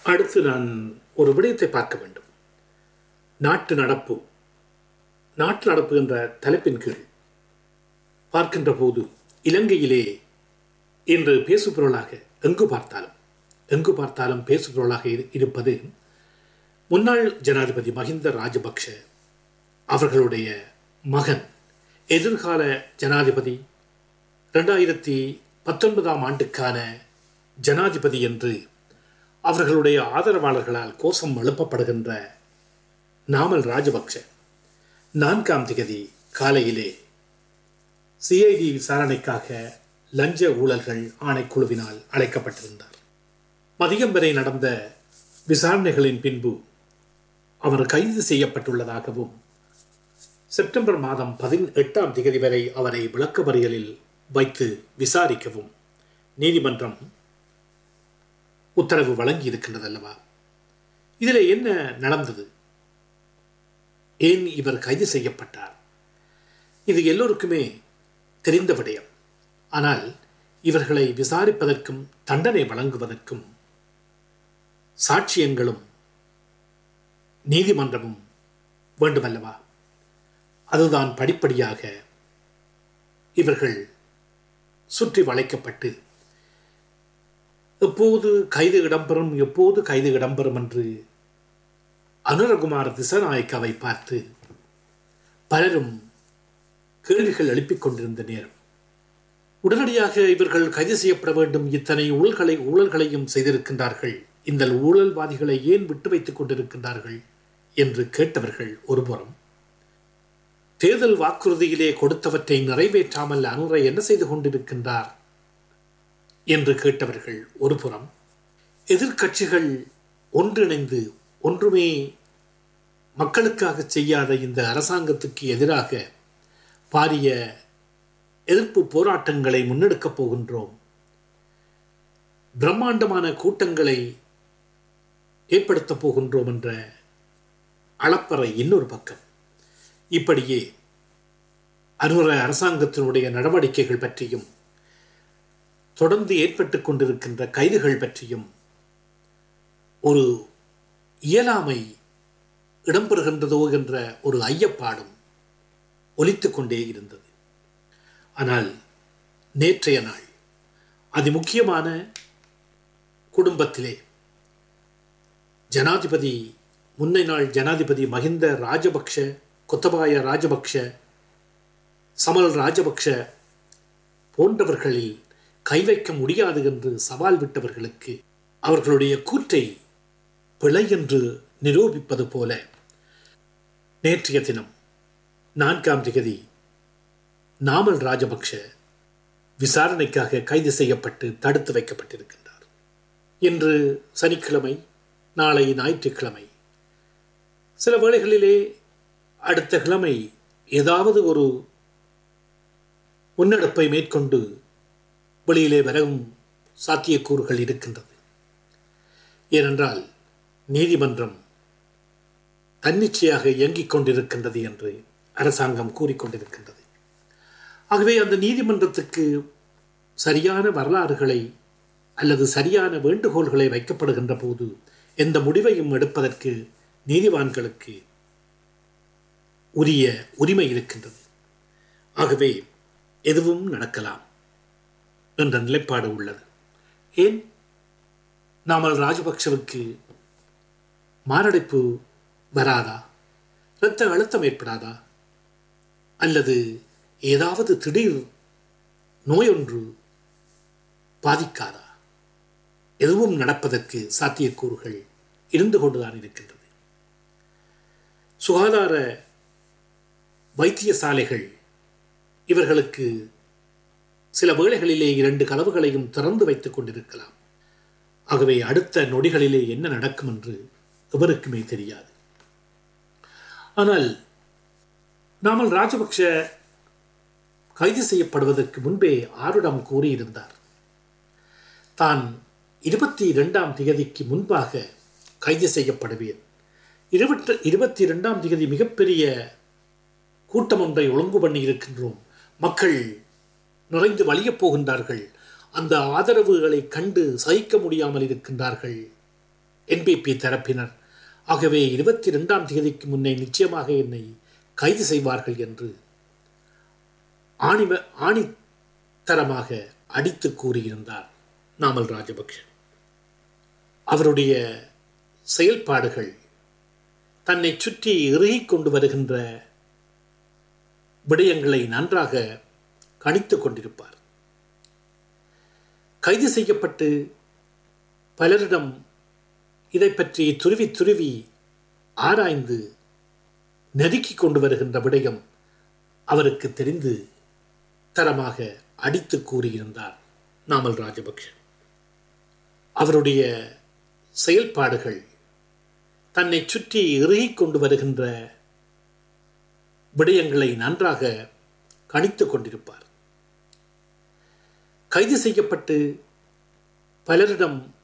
அடுத்து நான் ஒரு விடயத்தை பார்க்க வேண்டும் நாட்டு நடப்பு நாட்டு நடப்பு என்ற தலைப்பின் கீழ் பார்க்கின்ற போது இலங்கையிலே இன்று பேசுபொருளாக எங்கு பார்த்தாலும் எங்கு பார்த்தாலும் பேசுபொருளாக இரு- இருப்பது முன்னாள் ஜனாதிபதி மஹிந்த ராஜபக்ஷ அவர்களுடைய மகன் எதிர்கால ஜனாதிபதி ரெண்டாயிரத்தி பத்தொன்பதாம் ஆண்டுக்கான ஜனாதிபதி என்று அவர்களுடைய ஆதரவாளர்களால் கோஷம் எழுப்பப்படுகின்ற நாமல் ராஜபக்ஷ நான்காம் திகதி காலையிலே சிஐடி விசாரணைக்காக லஞ்ச ஊழல்கள் ஆணைக்குழுவினால் அழைக்கப்பட்டிருந்தார் மதியம் வரை நடந்த விசாரணைகளின் பின்பு அவர் கைது செய்யப்பட்டுள்ளதாகவும் செப்டம்பர் மாதம் பதினெட்டாம் திகதி வரை அவரை விளக்கமறியலில் வைத்து விசாரிக்கவும் நீதிமன்றம் உத்தரவு வழங்கி இருக்கின்றது அல்லவா இதில் என்ன நடந்தது ஏன் இவர் கைது செய்யப்பட்டார் இது எல்லோருக்குமே தெரிந்த விடயம் ஆனால் இவர்களை விசாரிப்பதற்கும் தண்டனை வழங்குவதற்கும் சாட்சியங்களும் நீதிமன்றமும் வேண்டுமல்லவா அதுதான் படிப்படியாக இவர்கள் சுற்றி வளைக்கப்பட்டு எப்போது கைது இடம்பெறும் எப்போது கைது இடம்பெறும் என்று அனுரகுமார் திசநாயக்காவை பார்த்து பலரும் கேள்விகள் எழுப்பிக் கொண்டிருந்த நேரம் உடனடியாக இவர்கள் கைது செய்யப்பட வேண்டும் இத்தனை ஊழல்களை ஊழல்களையும் செய்திருக்கின்றார்கள் இந்த ஊழல்வாதிகளை ஏன் விட்டு வைத்துக் கொண்டிருக்கின்றார்கள் என்று கேட்டவர்கள் ஒருபுறம் தேர்தல் வாக்குறுதியிலே கொடுத்தவற்றை நிறைவேற்றாமல் அனுரை என்ன செய்து கொண்டிருக்கின்றார் என்று கேட்டவர்கள் ஒருபுறம் எதிர்க்கட்சிகள் ஒன்றிணைந்து ஒன்றுமே மக்களுக்காக செய்யாத இந்த அரசாங்கத்துக்கு எதிராக பாரிய எதிர்ப்பு போராட்டங்களை முன்னெடுக்கப் போகின்றோம் பிரம்மாண்டமான கூட்டங்களை ஏற்படுத்தப் போகின்றோம் என்ற அளப்பறை இன்னொரு பக்கம் இப்படியே அனுர அரசாங்கத்தினுடைய நடவடிக்கைகள் பற்றியும் தொடர்ந்து ஏற்பட்டுக் கொண்டிருக்கின்ற கைதுகள் பற்றியும் ஒரு இயலாமை இடம்பெறுகின்றதோ என்ற ஒரு ஐயப்பாடும் ஒலித்துக் கொண்டே இருந்தது ஆனால் நேற்றைய நாள் அதி முக்கியமான குடும்பத்திலே ஜனாதிபதி முன்னை நாள் ஜனாதிபதி மஹிந்த ராஜபக்ஷ கொத்தபாய ராஜபக்ஷ சமல் ராஜபக்ஷ போன்றவர்களில் கை வைக்க முடியாது என்று சவால் விட்டவர்களுக்கு அவர்களுடைய கூற்றை பிழை என்று நிரூபிப்பது போல நேற்றைய தினம் நான்காம் திகதி நாமல் ராஜபக்ஷ விசாரணைக்காக கைது செய்யப்பட்டு தடுத்து வைக்கப்பட்டிருக்கின்றார் இன்று சனிக்கிழமை நாளை ஞாயிற்றுக்கிழமை சில வேளைகளிலே அடுத்த கிழமை ஏதாவது ஒரு முன்னெடுப்பை மேற்கொண்டு வெளியிலே வரவும் சாத்தியக்கூறுகள் இருக்கின்றது ஏனென்றால் நீதிமன்றம் தன்னிச்சையாக இயங்கிக் கொண்டிருக்கின்றது என்று அரசாங்கம் கூறிக்கொண்டிருக்கின்றது ஆகவே அந்த நீதிமன்றத்துக்கு சரியான வரலாறுகளை அல்லது சரியான வேண்டுகோள்களை வைக்கப்படுகின்ற போது எந்த முடிவையும் எடுப்பதற்கு நீதிவான்களுக்கு உரிய உரிமை இருக்கின்றது ஆகவே எதுவும் நடக்கலாம் என்ற நிலைப்பாடு உள்ளது ஏன் நாமல் ராஜபக்ஷவுக்கு மாரடைப்பு வராதா இரத்த அழுத்தம் ஏற்படாதா அல்லது ஏதாவது திடீர் நோயொன்று பாதிக்காதா எதுவும் நடப்பதற்கு சாத்தியக்கூறுகள் இருந்து கொண்டுதான் இருக்கின்றது சுகாதார வைத்தியசாலைகள் இவர்களுக்கு சில வேளைகளிலே இரண்டு கதவுகளையும் திறந்து வைத்துக் கொண்டிருக்கலாம் ஆகவே அடுத்த நொடிகளிலே என்ன நடக்கும் என்று எவருக்குமே தெரியாது ஆனால் நாமல் ராஜபக்ஷ கைது செய்யப்படுவதற்கு முன்பே ஆருடம் கூறியிருந்தார் தான் இருபத்தி இரண்டாம் திகதிக்கு முன்பாக கைது செய்யப்படுவேன் இருபத்தி இருபத்தி இரண்டாம் திகதி மிகப்பெரிய கூட்டம் ஒன்றை ஒழுங்கு பண்ணி இருக்கின்றோம் மக்கள் நிறைந்து வழியப் போகின்றார்கள் அந்த ஆதரவுகளை கண்டு சகிக்க முடியாமல் இருக்கின்றார்கள் என்பிபி தரப்பினர் ஆகவே இருபத்தி ரெண்டாம் தேதிக்கு முன்னே நிச்சயமாக என்னை கைது செய்வார்கள் என்று ஆணிவ ஆணித்தரமாக அடித்து கூறியிருந்தார் நாமல் ராஜபக்ஷ அவருடைய செயல்பாடுகள் தன்னை சுற்றி இறுகிக் கொண்டு வருகின்ற விடயங்களை நன்றாக கணித்து கொண்டிருப்பார் கைது செய்யப்பட்டு பலரிடம் இதை பற்றி துருவி துருவி ஆராய்ந்து நெருக்கிக் கொண்டு வருகின்ற விடயம் அவருக்கு தெரிந்து தரமாக அடித்து கூறியிருந்தார் நாமல் ராஜபக்ஷ அவருடைய செயல்பாடுகள் தன்னை சுற்றி இறுகிக் கொண்டு வருகின்ற விடயங்களை நன்றாக கணித்து கொண்டிருப்பார் கைது செய்யப்பட்டு பலரிடம்